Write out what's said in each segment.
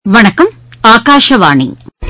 வணக்கம் ஆகாஷவாணி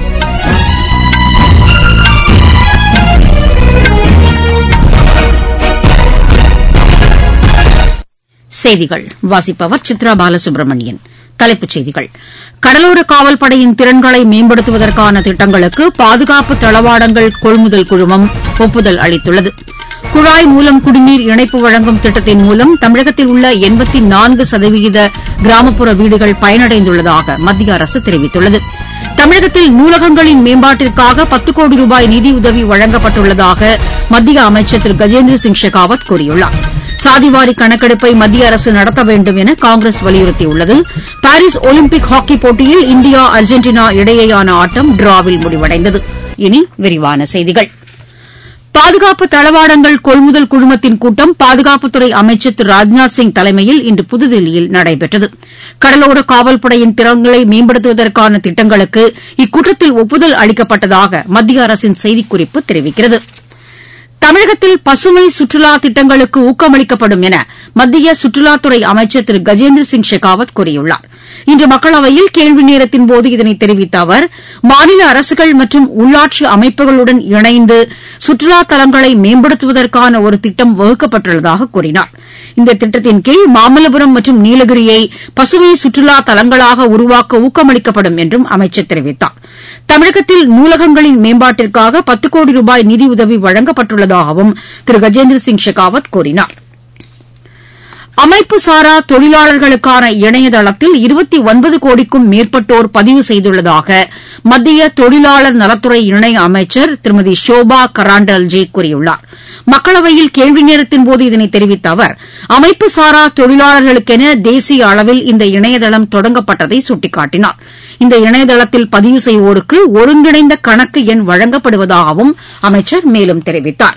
செய்திகள் வாசிப்பவர் சித்ரா பாலசுப்ரமணியன் தலைப்புச் செய்திகள் கடலோர காவல்படையின் திறன்களை மேம்படுத்துவதற்கான திட்டங்களுக்கு பாதுகாப்பு தளவாடங்கள் கொள்முதல் குழுமம் ஒப்புதல் அளித்துள்ளது குழாய் மூலம் குடிநீர் இணைப்பு வழங்கும் திட்டத்தின் மூலம் தமிழகத்தில் உள்ள எண்பத்தி நான்கு சதவீத கிராமப்புற வீடுகள் பயனடைந்துள்ளதாக மத்திய அரசு தெரிவித்துள்ளது தமிழகத்தில் நூலகங்களின் மேம்பாட்டிற்காக பத்து கோடி ரூபாய் நிதியுதவி வழங்கப்பட்டுள்ளதாக மத்திய அமைச்சர் திரு கஜேந்திர சிங் ஷெகாவத் கூறியுள்ளார் சாதிவாரி கணக்கெடுப்பை மத்திய அரசு நடத்த வேண்டும் என காங்கிரஸ் வலியுறுத்தியுள்ளது பாரிஸ் ஒலிம்பிக் ஹாக்கி போட்டியில் இந்தியா அர்ஜென்டினா இடையேயான ஆட்டம் டிராவில் முடிவடைந்தது இனி விரிவான செய்திகள் பாதுகாப்பு தளவாடங்கள் கொள்முதல் குழுமத்தின் கூட்டம் பாதுகாப்புத்துறை அமைச்சர் திரு ராஜ்நாத் சிங் தலைமையில் இன்று புதுதில்லியில் நடைபெற்றது கடலோர காவல்படையின் திறன்களை மேம்படுத்துவதற்கான திட்டங்களுக்கு இக்கூட்டத்தில் ஒப்புதல் அளிக்கப்பட்டதாக மத்திய அரசின் செய்திக்குறிப்பு தெரிவிக்கிறது தமிழகத்தில் பசுமை சுற்றுலா திட்டங்களுக்கு ஊக்கமளிக்கப்படும் என மத்திய சுற்றுலாத்துறை அமைச்சர் திரு கஜேந்திர சிங் ஷெகாவத் கூறியுள்ளார் இன்று மக்களவையில் கேள்வி நேரத்தின்போது இதனை தெரிவித்த அவர் மாநில அரசுகள் மற்றும் உள்ளாட்சி அமைப்புகளுடன் இணைந்து சுற்றுலா தலங்களை மேம்படுத்துவதற்கான ஒரு திட்டம் வகுக்கப்பட்டுள்ளதாக கூறினார் இந்த திட்டத்தின் கீழ் மாமல்லபுரம் மற்றும் நீலகிரியை பசுமை சுற்றுலா தலங்களாக உருவாக்க ஊக்கமளிக்கப்படும் என்றும் அமைச்சர் தெரிவித்தார் தமிழகத்தில் நூலகங்களின் மேம்பாட்டிற்காக பத்து கோடி ரூபாய் நிதியுதவி வழங்கப்பட்டுள்ளதாகவும் திரு கஜேந்திர சிங் ஷெகாவத் கூறினார் அமைப்பு சாரா தொழிலாளர்களுக்கான இணையதளத்தில் இருபத்தி ஒன்பது கோடிக்கும் மேற்பட்டோர் பதிவு செய்துள்ளதாக மத்திய தொழிலாளர் நலத்துறை இணை அமைச்சர் திருமதி ஷோபா கராண்டல்ஜே கூறியுள்ளார் மக்களவையில் கேள்வி நேரத்தின்போது இதனை தெரிவித்த அவர் அமைப்பு சாரா தொழிலாளர்களுக்கென தேசிய அளவில் இந்த இணையதளம் தொடங்கப்பட்டதை சுட்டிக்காட்டினார் இந்த இணையதளத்தில் பதிவு செய்வோருக்கு ஒருங்கிணைந்த கணக்கு எண் வழங்கப்படுவதாகவும் அமைச்சர் மேலும் தெரிவித்தார்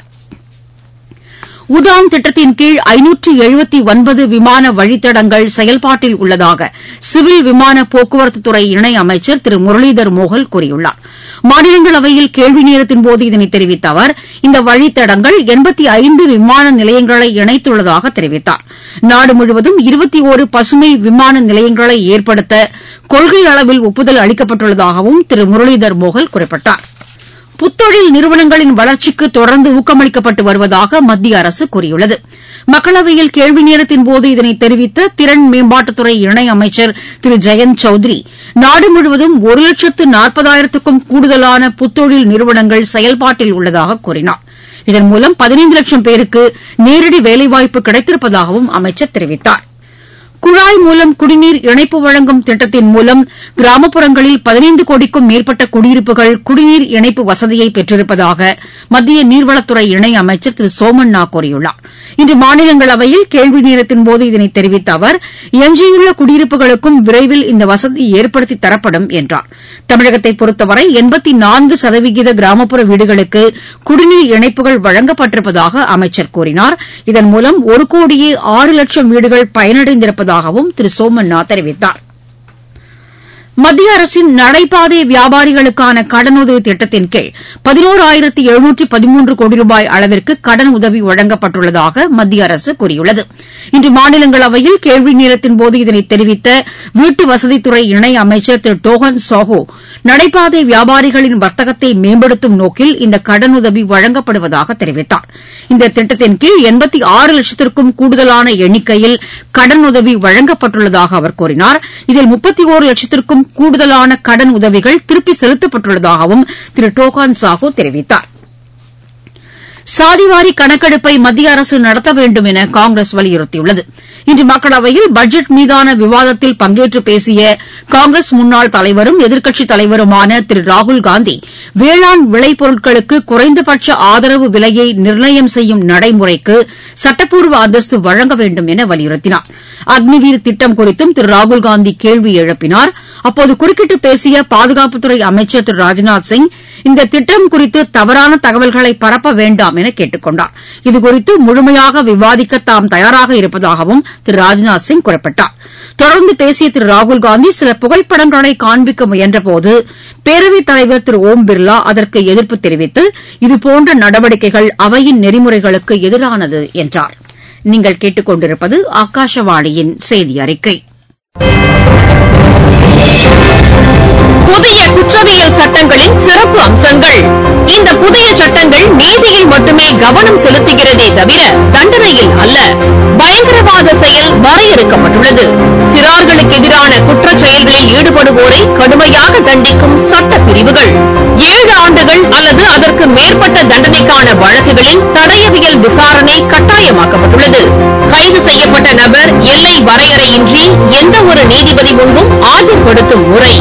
உதான் திட்டத்தின் கீழ் ஐநூற்று எழுபத்தி ஒன்பது விமான வழித்தடங்கள் செயல்பாட்டில் உள்ளதாக சிவில் விமான போக்குவரத்துத்துறை இணை அமைச்சர் திரு முரளிதர் மோகல் கூறியுள்ளார் மாநிலங்களவையில் கேள்வி நேரத்தின்போது இதனை தெரிவித்த அவர் இந்த வழித்தடங்கள் எண்பத்தி ஐந்து விமான நிலையங்களை இணைத்துள்ளதாக தெரிவித்தார் நாடு முழுவதும் இருபத்தி ஒரு பசுமை விமான நிலையங்களை ஏற்படுத்த கொள்கை அளவில் ஒப்புதல் அளிக்கப்பட்டுள்ளதாகவும் திரு முரளிதர் மோகல் குறிப்பிட்டார் புத்தொழில் நிறுவனங்களின் வளர்ச்சிக்கு தொடர்ந்து ஊக்கமளிக்கப்பட்டு வருவதாக மத்திய அரசு கூறியுள்ளது மக்களவையில் கேள்வி நேரத்தின்போது இதனை தெரிவித்த திறன் மேம்பாட்டுத்துறை இணை அமைச்சர் திரு ஜெயந்த் சௌத்ரி நாடு முழுவதும் ஒரு லட்சத்து நாற்பதாயிரத்துக்கும் கூடுதலான புத்தொழில் நிறுவனங்கள் செயல்பாட்டில் உள்ளதாக கூறினார் இதன் மூலம் பதினைந்து லட்சம் பேருக்கு நேரடி வேலைவாய்ப்பு கிடைத்திருப்பதாகவும் அமைச்சர் தெரிவித்தார் குழாய் மூலம் குடிநீர் இணைப்பு வழங்கும் திட்டத்தின் மூலம் கிராமப்புறங்களில் பதினைந்து கோடிக்கும் மேற்பட்ட குடியிருப்புகள் குடிநீர் இணைப்பு வசதியை பெற்றிருப்பதாக மத்திய நீர்வளத்துறை இணை அமைச்சர் திரு சோமண்ணா கூறியுள்ளார் இன்று மாநிலங்களவையில் கேள்வி நேரத்தின்போது இதனை தெரிவித்த அவர் எஞ்சியுள்ள குடியிருப்புகளுக்கும் விரைவில் இந்த வசதி ஏற்படுத்தி தரப்படும் என்றார் தமிழகத்தை பொறுத்தவரை எண்பத்தி நான்கு சதவிகித கிராமப்புற வீடுகளுக்கு குடிநீர் இணைப்புகள் வழங்கப்பட்டிருப்பதாக அமைச்சர் கூறினார் இதன் மூலம் ஒரு கோடியே ஆறு லட்சம் வீடுகள் பயனடைந்திருப்பதாகவும் திரு சோமண்ணா தெரிவித்தார் மத்திய அரசின் நடைபாதை வியாபாரிகளுக்கான கடனுதவி திட்டத்தின் கீழ் பதினோராயிரத்து எழுநூற்று பதிமூன்று கோடி ரூபாய் அளவிற்கு கடன் உதவி வழங்கப்பட்டுள்ளதாக மத்திய அரசு கூறியுள்ளது இன்று மாநிலங்களவையில் கேள்வி நேரத்தின்போது இதனை தெரிவித்த வீட்டு வசதித்துறை இணை அமைச்சர் திரு டோஹன் சாஹூ நடைபாதை வியாபாரிகளின் வர்த்தகத்தை மேம்படுத்தும் நோக்கில் இந்த கடனுதவி வழங்கப்படுவதாக தெரிவித்தார் இந்த திட்டத்தின் கீழ் எண்பத்தி ஆறு லட்சத்திற்கும் கூடுதலான எண்ணிக்கையில் கடனுதவி வழங்கப்பட்டுள்ளதாக அவர் கூறினார் இதில் முப்பத்தி ஒரு லட்சத்திற்கும் கூடுதலான கடன் உதவிகள் திருப்பி செலுத்தப்பட்டுள்ளதாகவும் திரு டோகான் சாஹூ தெரிவித்தார் சாதிவாரி கணக்கெடுப்பை மத்திய அரசு நடத்த வேண்டும் என காங்கிரஸ் வலியுறுத்தியுள்ளது இன்று மக்களவையில் பட்ஜெட் மீதான விவாதத்தில் பங்கேற்று பேசிய காங்கிரஸ் முன்னாள் தலைவரும் எதிர்க்கட்சித் தலைவருமான திரு ராகுல்காந்தி வேளாண் விளைபொருட்களுக்கு குறைந்தபட்ச ஆதரவு விலையை நிர்ணயம் செய்யும் நடைமுறைக்கு சட்டப்பூர்வ அந்தஸ்து வழங்க வேண்டும் என வலியுறுத்தினார் அக்னிவீர் திட்டம் குறித்தும் திரு ராகுல்காந்தி கேள்வி எழுப்பினார் அப்போது குறுக்கிட்டு பேசிய பாதுகாப்புத்துறை அமைச்சர் திரு ராஜ்நாத் சிங் இந்த திட்டம் குறித்து தவறான தகவல்களை பரப்ப வேண்டாம் என கேட்டுக் கொண்டார் இதுகுறித்து முழுமையாக விவாதிக்க தாம் தயாராக இருப்பதாகவும் திரு ராஜ்நாத் சிங் குறிப்பிட்டார் தொடர்ந்து பேசிய திரு ராகுல்காந்தி சில புகைப்படங்களை காண்பிக்க முயன்றபோது பேரவைத் தலைவர் திரு ஓம் பிர்லா அதற்கு எதிர்ப்பு தெரிவித்து இதுபோன்ற நடவடிக்கைகள் அவையின் நெறிமுறைகளுக்கு எதிரானது என்றார் நீங்கள் கேட்டுக் கொண்டிருப்பது ஆகாஷவாணியின் செய்தி அறிக்கை சட்டங்களின் சிறப்பு அம்சங்கள் இந்த புதிய சட்டங்கள் நீதியில் மட்டுமே கவனம் செலுத்துகிறதே தவிர தண்டனையில் அல்ல பயங்கரவாத செயல் வரையறுக்கப்பட்டுள்ளது சிறார்களுக்கு எதிரான குற்றச் செயல்களில் ஈடுபடுவோரை கடுமையாக தண்டிக்கும் சட்ட பிரிவுகள் ஏழு ஆண்டுகள் அல்லது அதற்கு மேற்பட்ட தண்டனைக்கான வழக்குகளில் தடயவியல் விசாரணை கட்டாயமாக்கப்பட்டுள்ளது கைது செய்யப்பட்ட நபர் எல்லை வரையறையின்றி எந்த ஒரு நீதிபதி முன்பும் ஆஜர்படுத்தும் முறை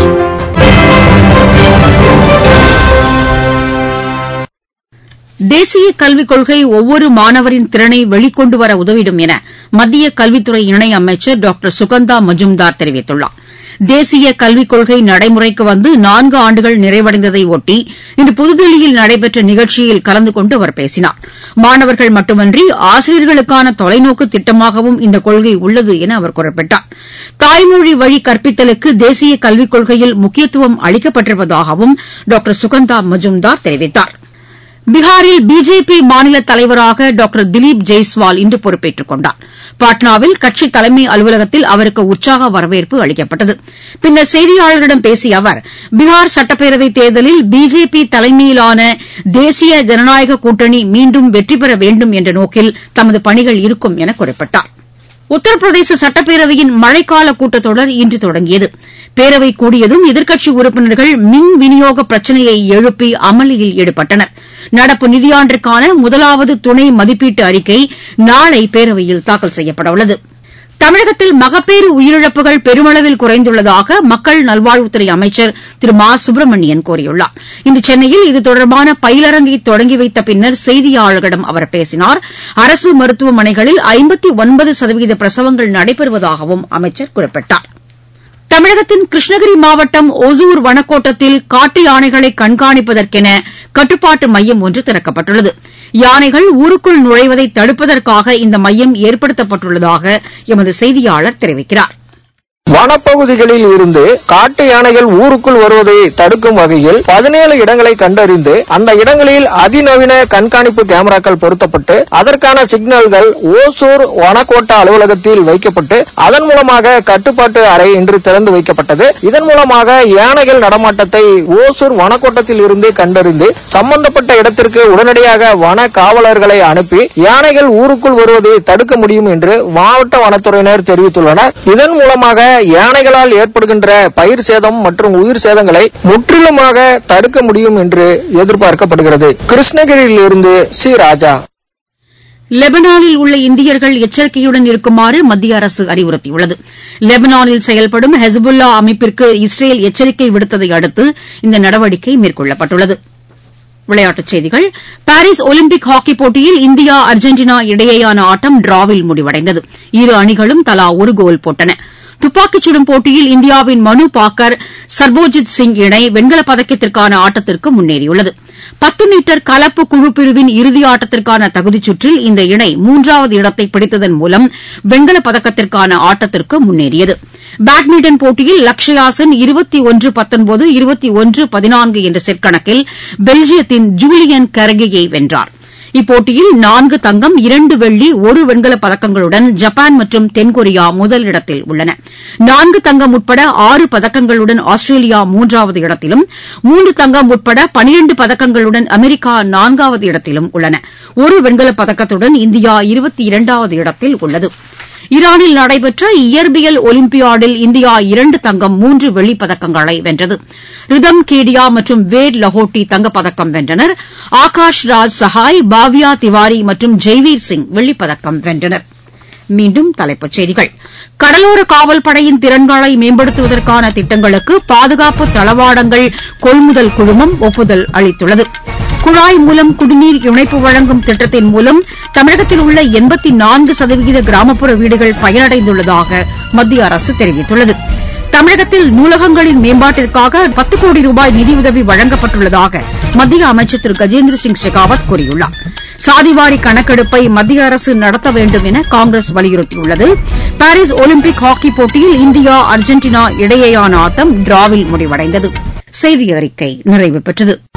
தேசிய கல்விக் கொள்கை ஒவ்வொரு மாணவரின் திறனை வெளிக்கொண்டு வர உதவிடும் என மத்திய கல்வித்துறை இணை அமைச்சர் டாக்டர் சுகந்தா மஜும்தார் தெரிவித்துள்ளார் தேசிய கல்விக் கொள்கை நடைமுறைக்கு வந்து நான்கு ஆண்டுகள் நிறைவடைந்ததை ஒட்டி இன்று புதுதில்லியில் நடைபெற்ற நிகழ்ச்சியில் கலந்து கொண்டு அவர் பேசினார் மாணவர்கள் மட்டுமன்றி ஆசிரியர்களுக்கான தொலைநோக்கு திட்டமாகவும் இந்த கொள்கை உள்ளது என அவர் குறிப்பிட்டார் தாய்மொழி வழி கற்பித்தலுக்கு தேசிய கல்விக் கொள்கையில் முக்கியத்துவம் அளிக்கப்பட்டிருப்பதாகவும் டாக்டர் சுகந்தா மஜும்தார் தெரிவித்தார் பீகாரில் பிஜேபி மாநில தலைவராக டாக்டர் திலீப் ஜெய்ஸ்வால் இன்று பொறுப்பேற்றுக் கொண்டார் பாட்னாவில் கட்சி தலைமை அலுவலகத்தில் அவருக்கு உற்சாக வரவேற்பு அளிக்கப்பட்டது பின்னர் செய்தியாளர்களிடம் பேசிய அவர் பீகார் சட்டப்பேரவைத் தேர்தலில் பிஜேபி தலைமையிலான தேசிய ஜனநாயக கூட்டணி மீண்டும் வெற்றி பெற வேண்டும் என்ற நோக்கில் தமது பணிகள் இருக்கும் என குறிப்பிட்டார் உத்தரப்பிரதேச சட்டப்பேரவையின் மழைக்கால கூட்டத்தொடர் இன்று தொடங்கியது பேரவை கூடியதும் எதிர்க்கட்சி உறுப்பினர்கள் மின் விநியோக பிரச்சினையை எழுப்பி அமளியில் ஈடுபட்டனர் நடப்பு நிதியாண்டிற்கான முதலாவது துணை மதிப்பீட்டு அறிக்கை நாளை பேரவையில் தாக்கல் செய்யப்படவுள்ளது தமிழகத்தில் மகப்பேறு உயிரிழப்புகள் பெருமளவில் குறைந்துள்ளதாக மக்கள் நல்வாழ்வுத்துறை அமைச்சர் திரு மா சுப்பிரமணியன் கூறியுள்ளார் இன்று சென்னையில் இது தொடர்பான பயிலரங்கை தொடங்கி வைத்த பின்னர் செய்தியாளர்களிடம் அவர் பேசினார் அரசு மருத்துவமனைகளில் ஐம்பத்தி ஒன்பது சதவீத பிரசவங்கள் நடைபெறுவதாகவும் அமைச்சர் குறிப்பிட்டார் தமிழகத்தின் கிருஷ்ணகிரி மாவட்டம் ஒசூர் வனக்கோட்டத்தில் காட்டு யானைகளை கண்காணிப்பதற்கென கட்டுப்பாட்டு மையம் ஒன்று திறக்கப்பட்டுள்ளது யானைகள் ஊருக்குள் நுழைவதை தடுப்பதற்காக இந்த மையம் ஏற்படுத்தப்பட்டுள்ளதாக எமது செய்தியாளர் தெரிவிக்கிறார் வனப்பகுதிகளில் இருந்து காட்டு யானைகள் ஊருக்குள் வருவதை தடுக்கும் வகையில் பதினேழு இடங்களை கண்டறிந்து அந்த இடங்களில் அதிநவீன கண்காணிப்பு கேமராக்கள் பொருத்தப்பட்டு அதற்கான சிக்னல்கள் ஓசூர் வனக்கோட்ட அலுவலகத்தில் வைக்கப்பட்டு அதன் மூலமாக கட்டுப்பாட்டு அறை இன்று திறந்து வைக்கப்பட்டது இதன் மூலமாக யானைகள் நடமாட்டத்தை ஓசூர் வனக்கோட்டத்தில் இருந்து கண்டறிந்து சம்பந்தப்பட்ட இடத்திற்கு உடனடியாக வன காவலர்களை அனுப்பி யானைகள் ஊருக்குள் வருவதை தடுக்க முடியும் என்று மாவட்ட வனத்துறையினர் தெரிவித்துள்ளனர் இதன் மூலமாக யானைகளால் ஏற்படுகின்ற பயிர் சேதம் மற்றும் உயிர் சேதங்களை முற்றிலுமாக தடுக்க முடியும் என்று எதிர்பார்க்கப்படுகிறது கிருஷ்ணகிரியில் இருந்து சி ராஜா லெபனானில் உள்ள இந்தியர்கள் எச்சரிக்கையுடன் இருக்குமாறு மத்திய அரசு அறிவுறுத்தியுள்ளது லெபனானில் செயல்படும் ஹெஸ்புல்லா அமைப்பிற்கு இஸ்ரேல் எச்சரிக்கை விடுத்ததை அடுத்து இந்த நடவடிக்கை மேற்கொள்ளப்பட்டுள்ளது விளையாட்டுச் செய்திகள் பாரிஸ் ஒலிம்பிக் ஹாக்கிப் போட்டியில் இந்தியா அர்ஜென்டினா இடையேயான ஆட்டம் டிராவில் முடிவடைந்தது இரு அணிகளும் தலா ஒரு கோல் போட்டன துப்பாக்கிச் சுடும் போட்டியில் இந்தியாவின் மனு பாக்கர் சர்போஜித் சிங் இணை வெண்கலப் பதக்கத்திற்கான ஆட்டத்திற்கு முன்னேறியுள்ளது பத்து மீட்டர் கலப்பு குழு பிரிவின் இறுதி ஆட்டத்திற்கான தகுதிச் சுற்றில் இந்த இணை மூன்றாவது இடத்தை பிடித்ததன் மூலம் வெண்கலப் பதக்கத்திற்கான ஆட்டத்திற்கு முன்னேறியது பேட்மிண்டன் போட்டியில் லக்ஷயா சென் இருபத்தி ஒன்று பத்தொன்பது இருபத்தி ஒன்று பதினான்கு என்ற செட் கணக்கில் பெல்ஜியத்தின் ஜூலியன் கரகேயை வென்றார் இப்போட்டியில் நான்கு தங்கம் இரண்டு வெள்ளி ஒரு வெண்கலப் பதக்கங்களுடன் ஜப்பான் மற்றும் தென்கொரியா முதலிடத்தில் உள்ளன நான்கு தங்கம் உட்பட ஆறு பதக்கங்களுடன் ஆஸ்திரேலியா மூன்றாவது இடத்திலும் மூன்று தங்கம் உட்பட பனிரண்டு பதக்கங்களுடன் அமெரிக்கா நான்காவது இடத்திலும் உள்ளன ஒரு வெண்கலப் பதக்கத்துடன் இந்தியா இருபத்தி இரண்டாவது இடத்தில் உள்ளது ஈரானில் நடைபெற்ற இயற்பியல் ஒலிம்பியாடில் இந்தியா இரண்டு தங்கம் மூன்று வெள்ளிப் பதக்கங்களை வென்றது ரிதம் கேடியா மற்றும் வேட் லஹோட்டி தங்கப்பதக்கம் வென்றனர் ஆகாஷ் ராஜ் சஹாய் பாவ்யா திவாரி மற்றும் ஜெய்வீர் சிங் வெள்ளிப் பதக்கம் வென்றனர் மீண்டும் தலைப்புச் செய்திகள் கடலோர காவல் படையின் திறன்களை மேம்படுத்துவதற்கான திட்டங்களுக்கு பாதுகாப்பு தளவாடங்கள் கொள்முதல் குழுமம் ஒப்புதல் அளித்துள்ளது குழாய் மூலம் குடிநீர் இணைப்பு வழங்கும் திட்டத்தின் மூலம் தமிழகத்தில் உள்ள எண்பத்தி நான்கு சதவீத கிராமப்புற வீடுகள் பயனடைந்துள்ளதாக மத்திய அரசு தெரிவித்துள்ளது தமிழகத்தில் நூலகங்களின் மேம்பாட்டிற்காக பத்து கோடி ரூபாய் நிதியுதவி வழங்கப்பட்டுள்ளதாக மத்திய அமைச்சர் திரு கஜேந்திர சிங் ஷெகாவத் கூறியுள்ளார் சாதிவாரி கணக்கெடுப்பை மத்திய அரசு நடத்த வேண்டும் என காங்கிரஸ் வலியுறுத்தியுள்ளது பாரிஸ் ஒலிம்பிக் ஹாக்கி போட்டியில் இந்தியா அர்ஜென்டினா இடையேயான ஆட்டம் டிராவில் முடிவடைந்தது செய்தி அறிக்கை நிறைவு பெற்றது